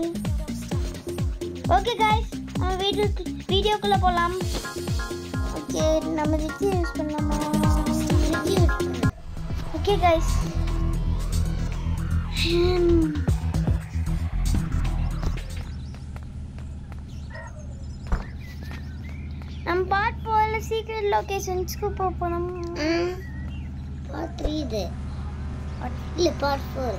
Okay guys நம்ம video வீடியோக்குள்ளே போகலாம் ஓகே நம்ம ரிச்சி யூஸ் பண்ணலாமா ரிச்சி யூஸ் பண்ணலாம் ஓகே காய்ஸ் நம்ம பார்ட் ஃபோரில் சீக்ரெட் லொக்கேஷன்ஸ்க்கு போக போனோம் பார்ட் த்ரீ இது இல்லை பார்ட் ஃபோர்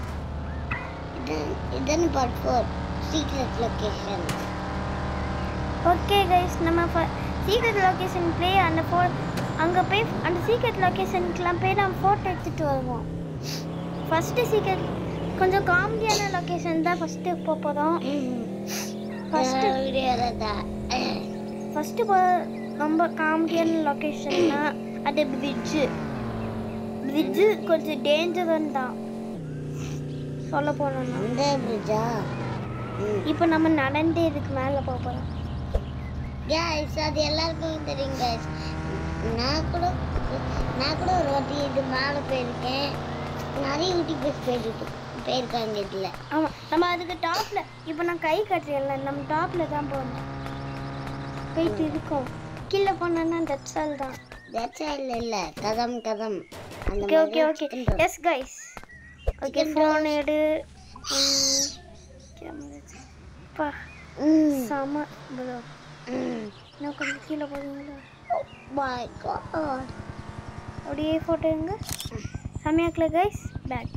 இதுதானே part four secret location okay guys நம்ம சீக்ரெட் லொக்கேஷன் ப்ளே அந்த ஃபோ அங்கே போய் அந்த சீக்ரெட் லொக்கேஷனுக்குலாம் போய் நம்ம ஃபோட்டோ எடுத்துகிட்டு வருவோம் ஃபஸ்ட்டு சீக்ரெட் கொஞ்சம் காமெடியான லொக்கேஷன் தான் ஃபஸ்ட்டு போக போகிறோம் ஃபஸ்ட்டு வீடியோதா ஃபஸ்ட்டு போ ரொம்ப காமெடியான லொக்கேஷன்னா அது பிரிட்ஜு பிரிட்ஜு கொஞ்சம் டேஞ்சரன் தான் சொல்ல போனோம்னா அந்த பிரிட்ஜா இப்போ நம்ம நடந்தே இதுக்கு மேலே போக போகிறோம் கைஸ் அது எல்லாருக்கும் தெரியும் கைஸ் நான் கூட நான் கூட ஒரு வாட்டி இது மேலே போயிருக்கேன் நிறைய யூடியூபர்ஸ் போயிட்டு போயிருக்காங்க இதில் ஆமாம் நம்ம அதுக்கு டாப்பில் இப்போ நான் கை கட்டுறேன்ல நம்ம டாப்பில் தான் போகணும் போயிட்டு இருக்கோம் கீழே போனோன்னா டச்சால் தான் தட்ஸ் இல்லை இல்லை கதம் கதம் அந்த okay okay okay yes guys okay Chicken phone எடு ம், camera. பா ம் செம ப்ரோ ம் இன்னும் கொஞ்சம் கீழே போடுங்களா மை காட் அப்படியே ஃபோட்டோ எடுங்க செமையாக்கல கைஸ் பேக்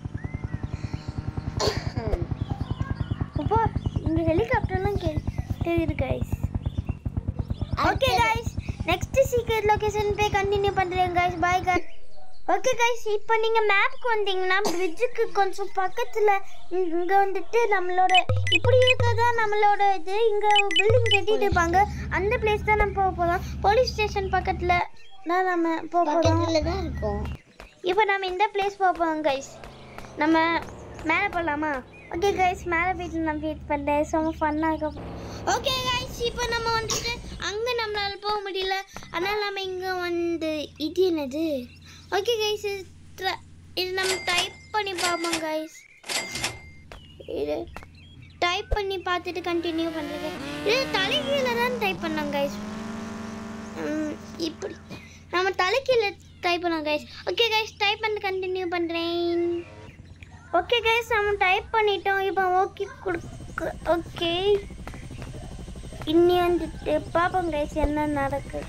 அப்போ இங்கே ஹெலிகாப்டர்லாம் கே தெரியுது guys okay guys next secret location போய் கண்டினியூ பண்ணுறேன் guys bye guys okay guys இப்போ நீங்கள் மேப்க்கு வந்தீங்கன்னா பிரிட்ஜுக்கு கொஞ்சம் பக்கத்தில் இங்கே வந்துட்டு நம்மளோட இப்படி இருக்கிறதா நம்மளோட இது இங்கே பில்டிங் கட்டிட்டு இருப்பாங்க அந்த பிளேஸ் தான் நம்ம போக போகிறோம் போலீஸ் ஸ்டேஷன் பக்கத்தில் தான் நம்ம போக போகிறோம் பக்கத்தில் தான் இருக்கும் இப்போ நம்ம இந்த பிளேஸ் போக போகிறோம் கைஸ் நம்ம மேலே போகலாமா ஓகே கைஸ் மேலே போயிட்டு நான் வெயிட் பண்ணுறேன் செம்ம ஃபன்னாக இருக்கும் ஓகே கைஸ் இப்போ நம்ம வந்துட்டு அங்கே நம்மளால போக முடியல அதனால் நம்ம இங்கே வந்து இது என்னது ஓகே கைஸ் இது tra- இது நம்ம டைப் பண்ணி பார்ப்போம் கைஸ் இது டைப் பண்ணி பார்த்துட்டு கண்டினியூ பண்ணுறது இது தலைகீழ தான் டைப் பண்ணோம் கைஸ் இப்படி நம்ம தலைக்கீழ டைப் பண்ணோம் கைஸ் ஓகே கைஸ் டைப் பண்ணி கண்டினியூ பண்ணுறேன் ஓகே கைஸ் நம்ம டைப் பண்ணிட்டோம் இப்போ ஓகே கொடுக்க ஓகே இன்னி வந்துட்டு பார்ப்போம் கைஸ் என்ன நடக்கு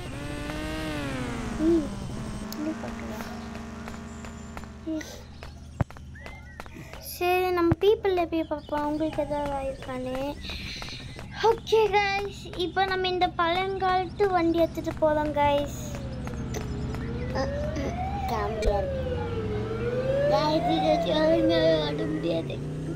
ம், இப்படி பார்க்கறா. ம். சரி நம்ம பீப்புளில் போய் பார்ப்போம் உங்களுக்கு எதாவது ஆயிருக்கானே ஓகே கைஸ் இப்போ நம்ம இந்த பழங்காலத்து வண்டி எடுத்துகிட்டு போகிறோம் கைஸ் காமெடியாக இருக்கு கைஸ் இதை சொல்லுங்க ஓட முடியாது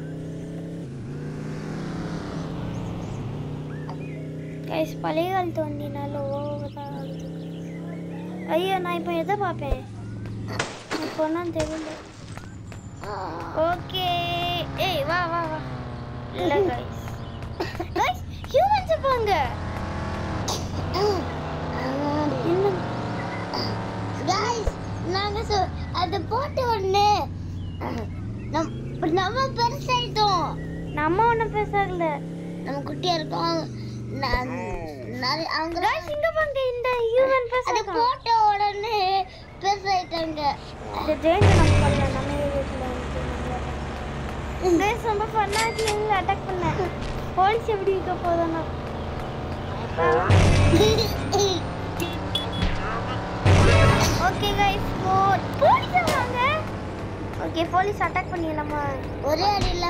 கைஸ் பழைய காலத்து வண்டினால ஓவராக ஆகுது ஐயோ நான் இப்போ எதை பார்ப்பேன் இப்போ ஒன்றும் தெரியல ஓகே ஏய் வா வா வா இல்லை கைஸ் கைஸ் ஹியூமன்ஸ் இருப்பாங்க என்ன கைஸ் நாங்க சொ அது போட்ட உடனே நம் நம்ம பெருசாயிட்டோம் நம்ம ஒன்றும் பேசல நம்ம குட்டியா இருக்கோம் ந- நிறைய அவங்க கைஸ் இங்கே பாருங்க இந்த ஹியூமன் அது பேசுறாங்க போட்ட உடனே பெருசாயிட்டாங்க இந்த ஜெயிண்ட் நம்ம பண்ணல நம்ம ஏரியாத்தில் கைஸ் ரொம்ப ஃபன்னாச்சு எங்களை அட்டாக் பண்ண போலீஸ் எப்படி இருக்க போதும்னா ஓகே கைஸ் போலீஸ் வாங்க ஓகே போலீஸ் அட்டாக் பண்ணிடலாமா ஒரே அடியில்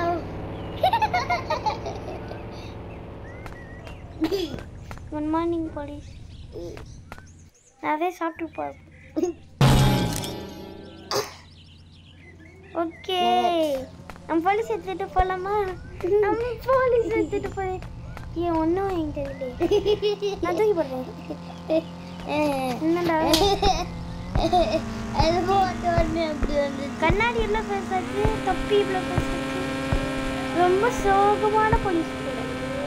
குட் மார்னிங் போலீஸ் நிறைய சாப்பிட்டு போகிறோம் ஓகே நம்ம போலீஸ் எடுத்துட்டு போகலாமா நம்ம போலீஸ் எடுத்துட்டு போய் ஏன் ஒன்றும் எனக்கு தெரியல நான் தூக்கி போடுறேன் என்னடா அது போட்ட உடனே அப்படி வந்து கண்ணாடி எல்லாம் பேசாச்சு தப்பி இவ்வளோ பேசாச்சு ரொம்ப சோகமான போலீஸ் கூட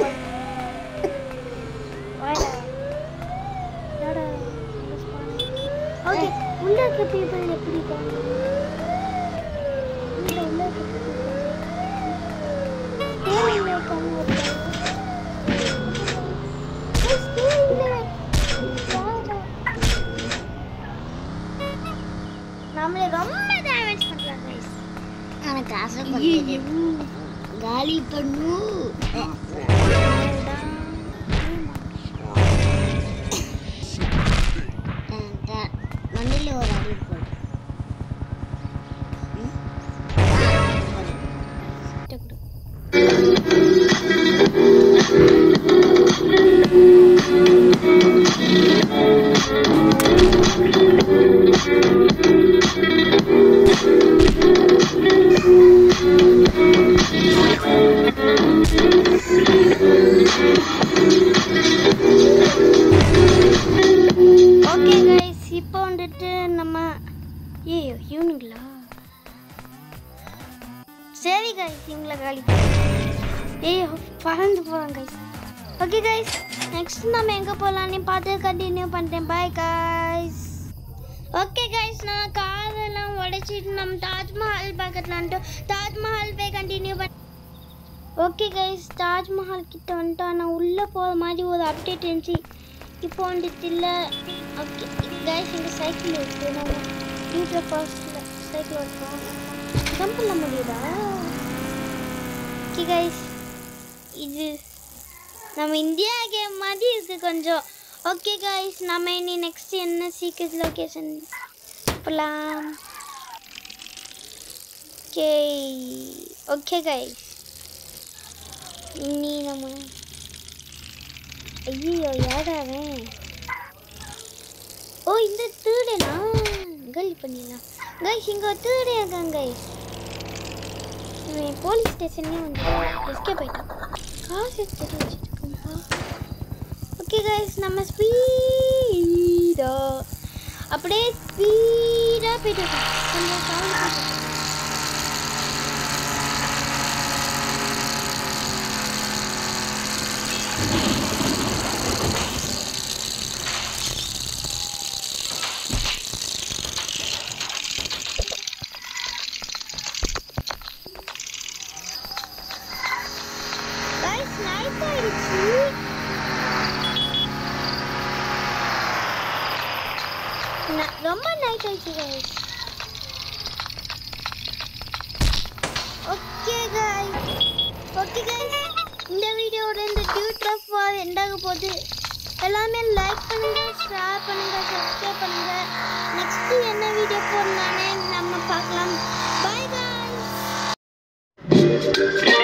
வாடா. வாடா. ஓகே உள்ள இருக்க பீப்புள் எப்படி இருக்காங்க உள்ள உள்ள இருக்க people. காலி பண்ணு மண்ணில் ஒரு அடி போடு ம்? போடு. ஓகே கைஸ் இப்போ வந்துட்டு நம்ம ஏய் இவனுங்களா சரி கைஸ் இவங்கள காலி ஏய் பறந்து போகிறாங்க கைஸ் ஓகே கைஸ் நெக்ஸ்ட் நம்ம எங்கே போகலான்னு பார்த்து கண்டினியூ பண்ணுறேன் பாய் கைஸ் ஓகே கைஸ் நான் காரெல்லாம் உடைச்சிட்டு நம்ம தாஜ்மஹால் பார்க்கலான்ட்டு தாஜ்மஹால் போய் கண்டினியூ பண்ண ஓகே கைஸ் தாஜ்மஹால் கிட்ட வந்துட்டு நான் உள்ளே போகிற மாதிரி ஒரு அப்டேட் இருந்துச்சு இப்போ வந்துட்டு இல்லை ஓகே கைஸ் இங்கே சைக்கிள் இருக்குது நம்ம வீட்டில் ஃபர்ஸ்ட்டில் சைக்கிள் ஓட்டுறோம் ஜம்ப் பண்ண முடியுதா ஓகே கைஸ் இது நம்ம இந்தியா கேம் மாதிரி இருக்குது கொஞ்சம் ஓகே கைஸ் நம்ம இனி நெக்ஸ்ட் என்ன சீக்கிரம் லொக்கேஷன் போகலாம் ஓகே ஓகே கைஸ் இனி நம்ம ஐயோ யாராவன் ஓ இந்த திருடனா கலி பண்ணிடலாம் கைஸ் இங்கே ஒரு திருடன் இருக்காங்க கைஸ் இவன் போலீஸ் ஸ்டேஷன்லேயே வந்து எஸ்கேப் ஆயிட்டான் காசு எடுத்து வச்சுருக்கோம்ப்பா ஓகே கைஸ் நம்ம ஸ்பீடா அப்படியே ஸ்பீடாக போயிட்டு இருக்கோம் கொஞ்சம் சவுண்ட் போட்டு Guys, night ஆயிடுச்சு ந- ரொம்ப நைட் ஆயிடுச்சு guys okay guys okay guys இந்த வீடியோட இந்த டியூட் ஆஃப் வார் எண்டாக போகுது எல்லாமே லைக் பண்ணுங்க ஷேர் பண்ணுங்க சப்ஸ்கிரைப் பண்ணுங்க நெக்ஸ்ட் என்ன வீடியோ போடலான்னு நம்ம பார்க்கலாம் பை guys